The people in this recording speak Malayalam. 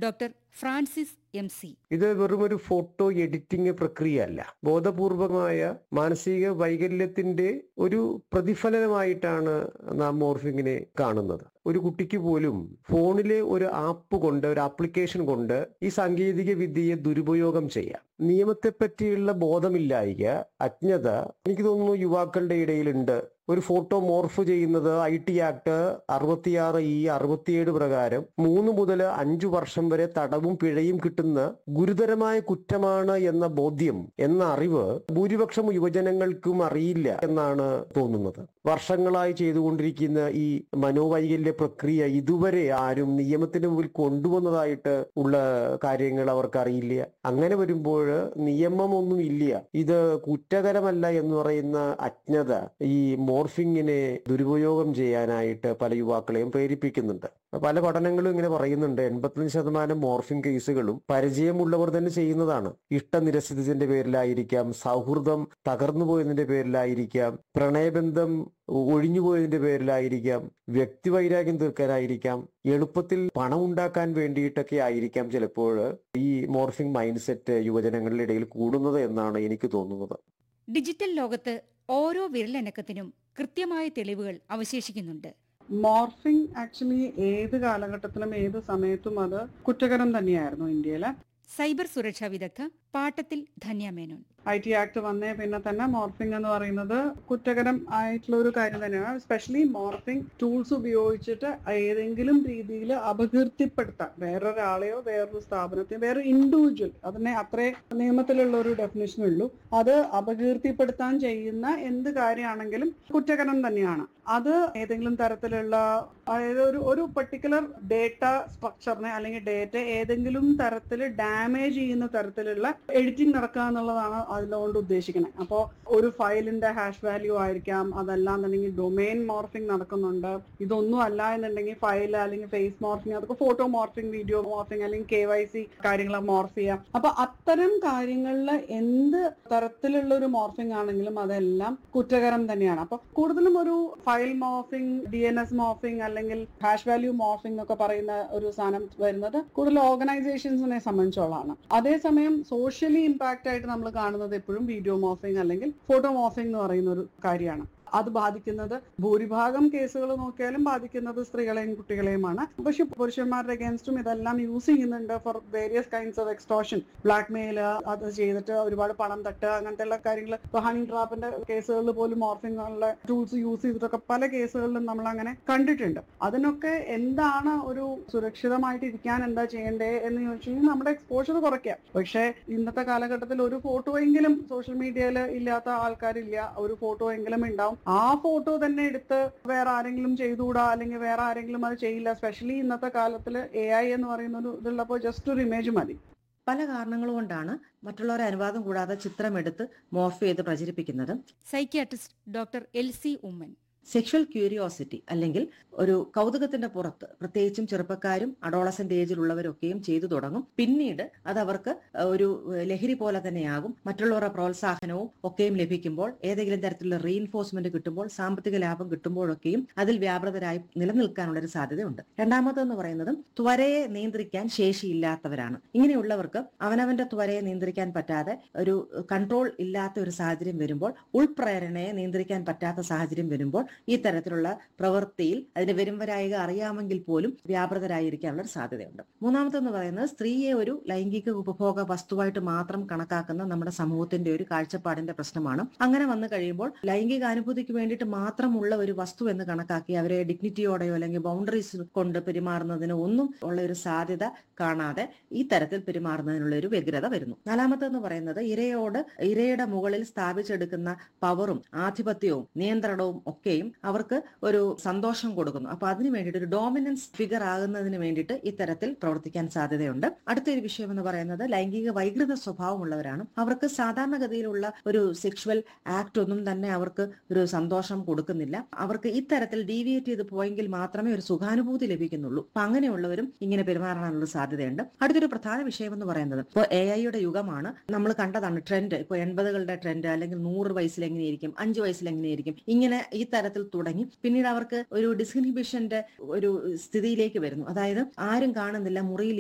ഡോക്ടർ ഫ്രാൻസിസ് എം സി ഇത് വെറും ഒരു ഫോട്ടോ എഡിറ്റിംഗ് പ്രക്രിയയല്ല ബോധപൂർവമായ മാനസിക വൈകല്യത്തിന്റെ ഒരു പ്രതിഫലനമായിട്ടാണ് നാം മോർഫിങ്ങിനെ കാണുന്നത് ഒരു കുട്ടിക്ക് പോലും ഫോണിലെ ഒരു ആപ്പ് കൊണ്ട് ഒരു ആപ്ലിക്കേഷൻ കൊണ്ട് ഈ സാങ്കേതിക വിദ്യയെ ദുരുപയോഗം ചെയ്യാം നിയമത്തെ പറ്റിയുള്ള ബോധമില്ലായിക അജ്ഞത എനിക്ക് തോന്നുന്നു യുവാക്കളുടെ ഇടയിലുണ്ട് ഒരു ഫോട്ടോ മോർഫ് ചെയ്യുന്നത് ഐ ടി ആക്ട് അറുപത്തിയാറ് ഇ അറുപത്തിയേഴ് പ്രകാരം മൂന്ന് മുതൽ അഞ്ചു വർഷം വരെ തടവും പിഴയും കിട്ടുന്ന ഗുരുതരമായ കുറ്റമാണ് എന്ന ബോധ്യം എന്ന അറിവ് ഭൂരിപക്ഷം യുവജനങ്ങൾക്കും അറിയില്ല എന്നാണ് തോന്നുന്നത് വർഷങ്ങളായി ചെയ്തുകൊണ്ടിരിക്കുന്ന ഈ മനോവൈകല്യ പ്രക്രിയ ഇതുവരെ ആരും നിയമത്തിന് മുമ്പിൽ കൊണ്ടുവന്നതായിട്ട് ഉള്ള കാര്യങ്ങൾ അവർക്ക് അറിയില്ല അങ്ങനെ വരുമ്പോൾ നിയമമൊന്നും ഇല്ല ഇത് കുറ്റകരമല്ല എന്ന് പറയുന്ന അജ്ഞത ഈ മോർഫിങ്ങിനെ ദുരുപയോഗം ചെയ്യാനായിട്ട് പല യുവാക്കളെയും പ്രേരിപ്പിക്കുന്നുണ്ട് പല പഠനങ്ങളും ഇങ്ങനെ പറയുന്നുണ്ട് എൺപത്തഞ്ച് ശതമാനം മോർഫിംഗ് കേസുകളും പരിചയമുള്ളവർ തന്നെ ചെയ്യുന്നതാണ് ഇഷ്ടനിരസിച്ചതിന്റെ പേരിലായിരിക്കാം സൗഹൃദം തകർന്നു പോയതിന്റെ പേരിലായിരിക്കാം പ്രണയബന്ധം ഒഴിഞ്ഞുപോയതിന്റെ പേരിലായിരിക്കാം വ്യക്തിവൈരാഗ്യം തീർക്കാനായിരിക്കാം എളുപ്പത്തിൽ പണം ഉണ്ടാക്കാൻ വേണ്ടിയിട്ടൊക്കെ ആയിരിക്കാം ചിലപ്പോൾ ഈ മോർഫിംഗ് മൈൻഡ് സെറ്റ് യുവജനങ്ങളുടെ ഇടയിൽ കൂടുന്നത് എന്നാണ് എനിക്ക് തോന്നുന്നത് ഡിജിറ്റൽ ലോകത്ത് ഓരോ വിരലനക്കത്തിനും കൃത്യമായ തെളിവുകൾ അവശേഷിക്കുന്നുണ്ട് മോർഫിംഗ് ആക്ച്വലി ഏത് കാലഘട്ടത്തിലും ഏത് സമയത്തും അത് കുറ്റകരം തന്നെയായിരുന്നു ഇന്ത്യയിലെ സൈബർ സുരക്ഷാ വിദഗ്ധ പാട്ടത്തിൽ Dhanya Menon I T act വന്നേ പിന്നെ തന്നെ മോർഫിംഗ് എന്ന് പറയുന്നത് കുറ്റകരം ആയിട്ടുള്ള ഒരു കാര്യം തന്നെയാണ് സ്പെഷ്യലി മോർഫിംഗ് ടൂൾസ് ഉപയോഗിച്ചിട്ട് ഏതെങ്കിലും രീതിയിൽ അപകീർത്തിപ്പെടുത്താൻ വേറൊരാളെയോ വേറൊരു സ്ഥാപനത്തെയോ വേറൊരു ഇൻഡിവിജ്വൽ അതിനെ അത്രേ നിയമത്തിലുള്ള ഒരു ഡെഫിനേഷൻ ഉള്ളൂ അത് അപകീർത്തിപ്പെടുത്താൻ ചെയ്യുന്ന എന്ത് കാര്യമാണെങ്കിലും കുറ്റകരം തന്നെയാണ് അത് ഏതെങ്കിലും തരത്തിലുള്ള അതായത് ഒരു ഒരു പെർട്ടിക്കുലർ ഡേറ്റ സ്ട്രക്ചറിനെ അല്ലെങ്കിൽ ഡേറ്റ ഏതെങ്കിലും തരത്തിൽ ഡാമേജ് ചെയ്യുന്ന തരത്തിലുള്ള എഡിറ്റിംഗ് നടക്കുക എന്നുള്ളതാണ് അതിലുകൊണ്ട് ഉദ്ദേശിക്കുന്നത് അപ്പോൾ ഒരു ഫയലിന്റെ ഹാഷ് വാല്യൂ ആയിരിക്കാം അതല്ലാന്നുണ്ടെങ്കിൽ ഡൊമെയിൻ മോർഫിംഗ് നടക്കുന്നുണ്ട് ഇതൊന്നും അല്ല എന്നുണ്ടെങ്കിൽ ഫയൽ അല്ലെങ്കിൽ ഫേസ് മോർഫിംഗ് അതൊക്കെ ഫോട്ടോ മോർഫിംഗ് വീഡിയോ മോർഫിംഗ് അല്ലെങ്കിൽ കെ വൈ സി കാര്യങ്ങൾ മോർഫ് ചെയ്യാം അപ്പൊ അത്തരം കാര്യങ്ങളിൽ എന്ത് തരത്തിലുള്ള ഒരു മോർഫിംഗ് ആണെങ്കിലും അതെല്ലാം കുറ്റകരം തന്നെയാണ് അപ്പൊ കൂടുതലും ഒരു file morphing D N S morphing അല്ലെങ്കിൽ ഹാഷ് വാല്യൂ മോർഫിംഗ് ഒക്കെ പറയുന്ന ഒരു സാധനം വരുന്നത് കൂടുതൽ ഓർഗനൈസേഷൻസിനെ സംബന്ധിച്ചോളാണ് അതേസമയം സോഷ്യലി ഇമ്പാക്റ്റ് ആയിട്ട് നമ്മൾ കാണുന്നത് എപ്പോഴും വീഡിയോ മോർഫിംഗ് അല്ലെങ്കിൽ ഫോട്ടോ മോർഫിംഗ് എന്ന് പറയുന്ന ഒരു കാര്യമാണ് അത് ബാധിക്കുന്നത് ഭൂരിഭാഗം കേസുകൾ നോക്കിയാലും ബാധിക്കുന്നത് സ്ത്രീകളെയും കുട്ടികളെയും,ാണ് പക്ഷെ പുരുഷന്മാരുടെ അഗേൻസ്റ്റും ഇതെല്ലാം യൂസ് ചെയ്യുന്നുണ്ട് for various kinds of extortion blackmail അത് ചെയ്തിട്ട് ഒരുപാട് പണം തട്ടുക അങ്ങനത്തെ ഉള്ള കാര്യങ്ങൾ ഇപ്പൊ ഹണി ട്രാപ്പിന്റെ കേസുകളിൽ പോലും മോർഫിംഗ് ഉള്ള ടൂൾസ് യൂസ് ചെയ്തിട്ടൊക്കെ പല കേസുകളിലും നമ്മൾ അങ്ങനെ കണ്ടിട്ടുണ്ട് അതിനൊക്കെ എന്താണ് ഒരു സുരക്ഷിതമായിട്ട് ഇരിക്കാൻ എന്താ ചെയ്യേണ്ടേ എന്ന് ചോദിച്ചു കഴിഞ്ഞാൽ നമ്മുടെ എക്സ്പോഷർ കുറയ്ക്കാം പക്ഷെ ഇന്നത്തെ കാലഘട്ടത്തിൽ ഒരു ഫോട്ടോ എങ്കിലും സോഷ്യൽ മീഡിയയിൽ ഇല്ലാത്ത ആൾക്കാരില്ല ഒരു ഫോട്ടോ എങ്കിലും ഉണ്ടാവും ആ ഫോട്ടോ തന്നെ എടുത്ത് വേറെ ആരെങ്കിലും ചെയ്തുകൂടാ അല്ലെങ്കിൽ വേറെ ആരെങ്കിലും അത് ചെയ്യില്ല സ്പെഷ്യലി ഇന്നത്തെ കാലത്തിൽ എ ഐ എന്ന് പറയുന്ന ഒരു ഇതുള്ളപ്പോൾ ജസ്റ്റ് ഒരു ഇമേജ് മതി പല കാരണങ്ങൾ കൊണ്ടാണ് മറ്റുള്ളവരെ അനുവാദം കൂടാതെ ചിത്രമെടുത്ത് മോർഫ് ചെയ്ത് പ്രചരിപ്പിക്കുന്നത് psychiatrist doctor L C Ommen sexual curiosity അല്ലെങ്കിൽ ഒരു കൗതുകത്തിന്റെ പുറത്ത് പ്രത്യേകിച്ചും ചെറുപ്പക്കാരും അഡോളസന്റ് ഏജിലുള്ളവരൊക്കെയും ചെയ്തു തുടങ്ങും പിന്നീട് അത് അവർക്ക് ഒരു ലഹരി പോലെ തന്നെയാകും മറ്റുള്ളവരുടെ പ്രോത്സാഹനവും ഒക്കെയും ലഭിക്കുമ്പോൾ ഏതെങ്കിലും തരത്തിലുള്ള റീഇൻഫോഴ്സ്മെന്റ് കിട്ടുമ്പോൾ സാമ്പത്തിക ലാഭം കിട്ടുമ്പോഴൊക്കെയും അതിൽ വ്യാപൃതരായി നിലനിൽക്കാനുള്ള ഒരു സാധ്യതയുണ്ട് രണ്ടാമതെന്ന് പറയുന്നതും ത്വരയെ നിയന്ത്രിക്കാൻ ശേഷിയില്ലാത്തവരാണ് ഇങ്ങനെയുള്ളവർക്ക് അവനവന്റെ ത്വരയെ നിയന്ത്രിക്കാൻ പറ്റാതെ ഒരു കൺട്രോൾ ഇല്ലാത്ത ഒരു സാഹചര്യം വരുമ്പോൾ ഉൾപ്രേരണയെ നിയന്ത്രിക്കാൻ പറ്റാത്ത സാഹചര്യം വരുമ്പോൾ ഈ തരത്തിലുള്ള പ്രവൃത്തിയിൽ അതിന്റെ വരുംവരായിക അറിയാമെങ്കിൽ പോലും വ്യാപൃതരായിരിക്കാനുള്ള ഒരു സാധ്യതയുണ്ട് മൂന്നാമത്തെന്ന് പറയുന്നത് സ്ത്രീയെ ഒരു ലൈംഗിക ഉപഭോഗ വസ്തുവായിട്ട് മാത്രം കണക്കാക്കുന്ന നമ്മുടെ സമൂഹത്തിന്റെ ഒരു കാഴ്ചപ്പാടിന്റെ പ്രശ്നമാണ് അങ്ങനെ വന്നു കഴിയുമ്പോൾ ലൈംഗിക അനുഭൂതിക്ക് വേണ്ടിയിട്ട് മാത്രമുള്ള ഒരു വസ്തു എന്ന് കണക്കാക്കി അവരെ ഡിഗ്നിറ്റിയോടെയോ അല്ലെങ്കിൽ ബൗണ്ടറീസ് കൊണ്ട് പെരുമാറുന്നതിന് ഒന്നും ഉള്ള ഒരു സാധ്യത കാണാതെ ഈ തരത്തിൽ പെരുമാറുന്നതിനുള്ള ഒരു വ്യഗ്രത വരുന്നു നാലാമത്തെന്ന് പറയുന്നത് ഇരയോട് ഇരയുടെ മുകളിൽ സ്ഥാപിച്ചെടുക്കുന്ന പവറും ആധിപത്യവും നിയന്ത്രണവും ഒക്കെയും അവർക്ക് ഒരു സന്തോഷം കൊടുക്കുന്നു അപ്പൊ അതിന് വേണ്ടിയിട്ട് ഒരു ഡോമിനൻസ് ഫിഗർ ആകുന്നതിന് വേണ്ടിയിട്ട് ഇത്തരത്തിൽ പ്രവർത്തിക്കാൻ സാധ്യതയുണ്ട് അടുത്തൊരു വിഷയം എന്ന് പറയുന്നത് ലൈംഗിക വൈകൃത സ്വഭാവമുള്ളവരാണ് അവർക്ക് സാധാരണഗതിയിലുള്ള ഒരു സെക്ഷുവൽ ആക്ട് ഒന്നും തന്നെ അവർക്ക് ഒരു സന്തോഷം കൊടുക്കുന്നില്ല അവർക്ക് ഇത്തരത്തിൽ ഡീവിയേറ്റ് ചെയ്ത് പോയെങ്കിൽ മാത്രമേ ഒരു സുഖാനുഭൂതി ലഭിക്കുന്നുള്ളൂ അപ്പൊ അങ്ങനെയുള്ളവരും ഇങ്ങനെ പെരുമാറാനുള്ള സാധ്യതയുണ്ട് അടുത്തൊരു പ്രധാന വിഷയം എന്ന് പറയുന്നത് ഇപ്പോൾ എ ഐയുടെ യുഗമാണ് നമ്മൾ കണ്ടതാണ് ട്രെൻഡ് ഇപ്പോൾ എൺപതുകളുടെ ട്രെൻഡ് അല്ലെങ്കിൽ നൂറ് വയസ്സിൽ എങ്ങനെയായിരിക്കും അഞ്ച് വയസ്സിൽ എങ്ങനെയായിരിക്കും ഇങ്ങനെ ഈ തരത്തിൽ തുടങ്ങി പിന്നീട് അവർക്ക് ഒരു ഡിസ്ഇൻഹിബിഷന്റെ ഒരു സ്ഥിതിയിലേക്ക് വരുന്നു അതായത് ആരും കാണുന്നില്ല മുറിയിൽ